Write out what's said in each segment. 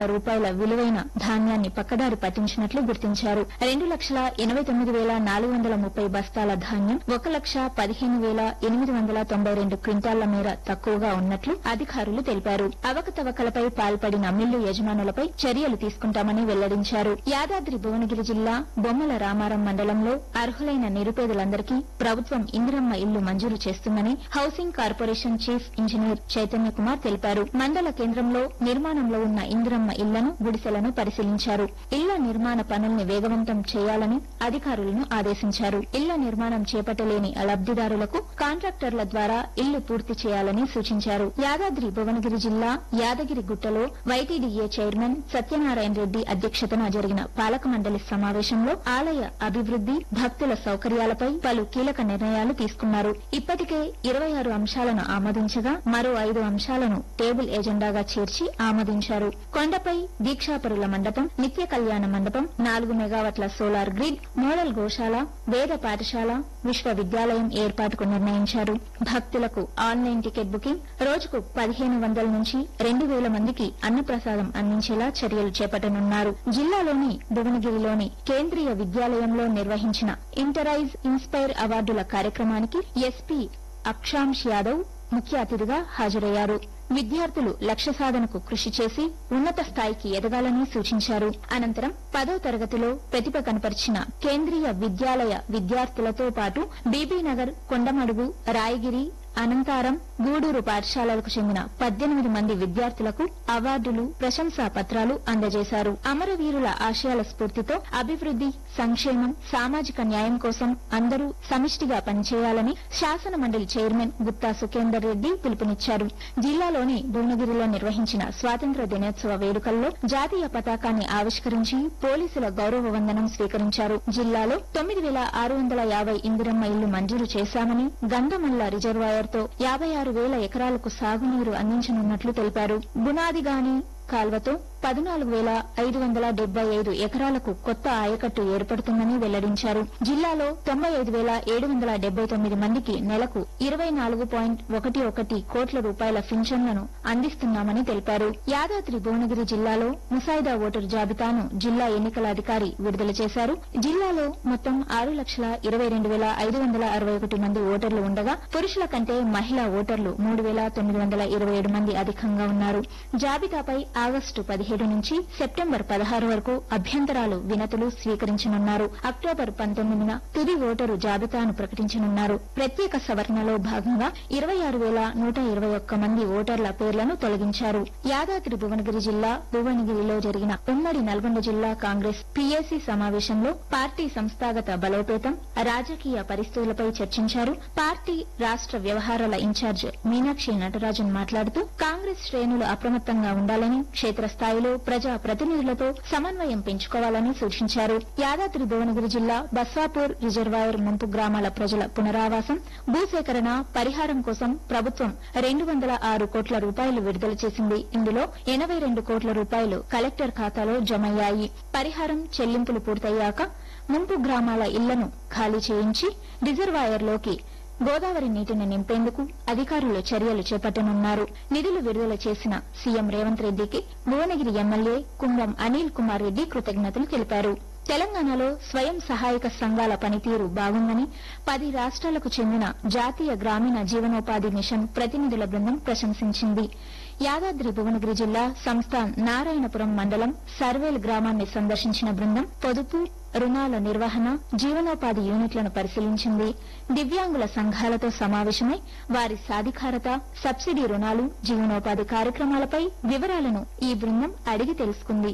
రూపాయల విలువైన ధాన్యాన్ని పక్కదారి పట్టించినట్లు గుర్తించారు రెండు లక్షల ఎనబై తొమ్మిది వేల నాలుగు వందల ముప్పై బస్తాల ధాన్యం ఒక లక్ష పదిహేను వేల ఎనిమిది వందల తొంభై రెండు క్వింటాళ్ల మేర తక్కువగా ఉన్నట్లు అధికారులు తెలిపారు అవకతవకలపై పాల్పడిన మిల్లు యజమానులపై చర్యలు తీసుకుంటామని వెల్లడించారు యాదాద్రి భువనగిరి జిల్లా బొమ్మల రామారం మండలంలో అర్హులైన నిరుపేదలందరికీ ప్రభుత్వం ఇందిరమ్మ ఇల్లు మంజూరు చేస్తుందని housing corporation chief engineer Chaitanya Kumar తెలిపారు మండల కేంద్రంలో నిర్మాణంలో ఉన్న ఇందిరమ్మ ఇళ్లను గుడిసెలను పరిశీలించారు ఇళ్ల నిర్మాణ పనుల్ని వేగవంతం చేయాలని అధికారులను ఆదేశించారు ఇళ్ల నిర్మాణం చేపట్టలేని లబ్దిదారులకు కాంట్రాక్టర్ల ద్వారా ఇళ్లు పూర్తి చేయాలని సూచించారు యాదాద్రి భువనగిరి జిల్లా యాదగిరి గుట్టలో వైటీడీఏ చైర్మన్ సత్యనారాయణ రెడ్డి అధ్యక్షతన జరిగిన పాలక మండలి సమావేశంలో ఆలయ అభివృద్ది భక్తుల సౌకర్యాలపై పలు కీలక నిర్ణయాలు తీసుకున్నారు ఇప్పటికే ఇరవై ఆరు అంశాలను ఆమోదించగా మరో ఐదు అంశాలను టేబుల్ ఎజెండాగా చేర్చి ఆమోదించారు కొండపై దీక్షాపరుల మండపం నిత్య కళ్యాణ మండపం నాలుగు మెగావాట్ల సోలార్ గ్రిడ్ మోడల్ గోశాల వేద పాఠశాల విశ్వవిద్యాలయం ఏర్పాటుకు నిర్ణయించారు భక్తులకు ఆన్లైన్ టికెట్ బుకింగ్ రోజుకు పదిహేను వందల నుంచి రెండు వేల మందికి అన్నప్రసాదం అందించేలా చర్యలు చేపట్టనున్నారు జిల్లాలోని భువనగిరిలోని కేంద్రీయ విద్యాలయంలో నిర్వహించిన ఇంటరైజ్ ఇన్స్పైర్ అవార్డుల కార్యక్రమానికి ఎస్పీ అక్షాంష్ యాదవ్ ముఖ్య అతిథిగా హాజరయ్యారు విద్యార్థులు లక్ష్య సాధనకు కృషి చేసి ఉన్నత స్థాయికి ఎదగాలని సూచించారు అనంతరం పదో తరగతిలో ప్రతిభ కనపరిచిన కేంద్రీయ విద్యాలయ విద్యార్థులతో పాటు బీబీనగర్ కొండమడుగు రాయగిరి అనంతారం గూడూరు పాఠశాలలకు చెందిన పద్దెనిమిది మంది విద్యార్థులకు అవార్డులు ప్రశంసా పత్రాలు అందజేశారు అమరవీరుల ఆశయాల స్ఫూర్తితో అభివృద్ది సంక్షేమం సామాజిక న్యాయం కోసం అందరూ సమిష్టిగా పనిచేయాలని శాసన మండలి చైర్మన్ గుత్తా సుఖేందర్ రెడ్డి పిలుపునిచ్చారు జిల్లాలోని భువనగిరిలో నిర్వహించిన స్వాతంత్ర దినోత్సవ వేడుకల్లో జాతీయ పతాకాన్ని ఆవిష్కరించి పోలీసుల గౌరవ వందనం స్వీకరించారు జిల్లాలో తొమ్మిది వేల ఆరు వందల యాభై ఇందిరమ్మ ఇళ్లు మంజూరు చేశామని గంధమల్ల రిజర్వాయర్ తో యాభై ఆరు వేల ఎకరాలకు సాగునీరు అందించనున్నట్లు తెలిపారు బునాదిగాని కాల్వతో పద్నాలుగు వేల ఐదు వందల డెబ్బై ఐదు ఎకరాలకు కొత్త ఆయకట్టు ఏర్పడుతుందని వెల్లడించారు జిల్లాలో తొంభై ఐదు వేల ఏడు వందల డెబ్బై తొమ్మిది మందికి నెలకు ఇరవై నాలుగు పాయింట్ ఒకటి ఒకటి కోట్ల రూపాయల పింఛన్లను అందిస్తున్నామని తెలిపారు యాదాద్రి భువనగిరి జిల్లాలో ముసాయిదా ఓటరు జాబితాను జిల్లా ఎన్నికల అధికారి విడుదల చేశారు జిల్లాలో మొత్తం ఆరు లక్షల ఇరవై రెండు వేల ఐదు వందల అరవై ఒకటి మంది ఓటర్లు ఉండగా పురుషుల కంటే మహిళా ఓటర్లు మూడు వేల తొమ్మిది వందల ఇరవై ఏడు మంది అధికంగా ఉన్నారు జాబితాపై ఆగస్టు పదిహేడు నుంచి సెప్టెంబర్ పదహారు వరకు అభ్యంతరాలు వినతులు స్వీకరించనున్నారు అక్టోబర్ పంతొమ్మిదిన తుది ఓటరు జాబితాను ప్రకటించనున్నారు ప్రత్యేక సవరణలో భాగంగా ఇరవై ఆరు వేల నూట ఇరవై ఒక్క మంది ఓటర్ల పేర్లను తొలగించారు యాదాద్రి భువనగిరి జిల్లా భువనగిరిలో జరిగిన ఉమ్మడి నల్గొండ జిల్లా కాంగ్రెస్ పీఏసీ సమావేశంలో పార్టీ సంస్థాగత బలోపేతం రాజకీయ పరిస్థితులపై చర్చించారు పార్టీ రాష్ట వ్యవహారాల ఇన్ఛార్జ్ మీనాక్షి నటరాజన్ మాట్లాడుతూ కాంగ్రెస్ శ్రేణులు అప్రమత్తంగా ఉండాలని క్షేత్రస్థాయిలో ప్రజా ప్రతినిధులతో సమన్వయం పెంచుకోవాలని సూచించారు యాదాద్రి భువనగిరి జిల్లా బస్వాపూర్ రిజర్వాయర్ ముంపు గ్రామాల ప్రజల పునరావాసం భూసేకరణ పరిహారం కోసం ప్రభుత్వం రెండు వందల ఆరు కోట్ల రూపాయలు విడుదల చేసింది ఇందులో ఎనబై రెండు కోట్ల రూపాయలు కలెక్టర్ ఖాతాలో జమయ్యాయి పరిహారం చెల్లింపులు పూర్తయ్యాక ముంపు గ్రామాల ఇళ్లను ఖాళీ చేయించి రిజర్వాయర్లోకి గోదావరి నీటిని నింపేందుకు అధికారులు చర్యలు చేపట్టనున్నారు నిధులు విడుదల చేసిన సీఎం రేవంత్ రెడ్డికి భువనగిరి ఎమ్మెల్యే కుంభం అనిల్ కుమార్ రెడ్డి కృతజ్ఞతలు తెలిపారు తెలంగాణలో స్వయం సహాయక సంఘాల పనితీరు బాగుందని పది రాష్ట్రాలకు చెందిన జాతీయ గ్రామీణ జీవనోపాధి మిషన్ ప్రతినిధుల బృందం ప్రశంసించింది యాదాద్రి భువనగిరి జిల్లా సంస్థ నారాయణపురం మండలం సర్వేల్ గ్రామాన్ని సందర్శించిన బృందం పొదుపు రుణాల నిర్వహణ జీవనోపాధి యూనిట్లను పరిశీలించింది దివ్యాంగుల సంఘాలతో సమావేశమై వారి సాధికారత సబ్సిడీ రుణాలు జీవనోపాధి కార్యక్రమాలపై వివరాలను ఈ బృందం అడిగి తెలుసుకుంది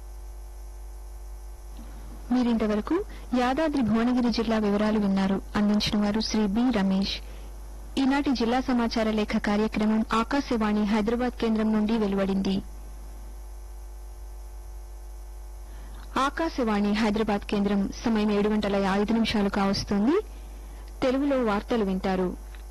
మీరింతవరకు యాదాద్రి భువనగిరి జిల్లా వివరాలు విన్నారు అందించిన వారు శ్రీ బి రమేష్ ఈనాటి జిల్లా సమాచార లేఖ కార్యక్రమం ఆకాశవాణి హైదరాబాద్ కేంద్రం నుండి వెలువడింది ఆకాశవాణి హైదరాబాద్ కేంద్రం సమయం ఏడు గంటల ఐదు నిమిషాలు కావస్తుంది తెలుగులో వార్తలు వింటారు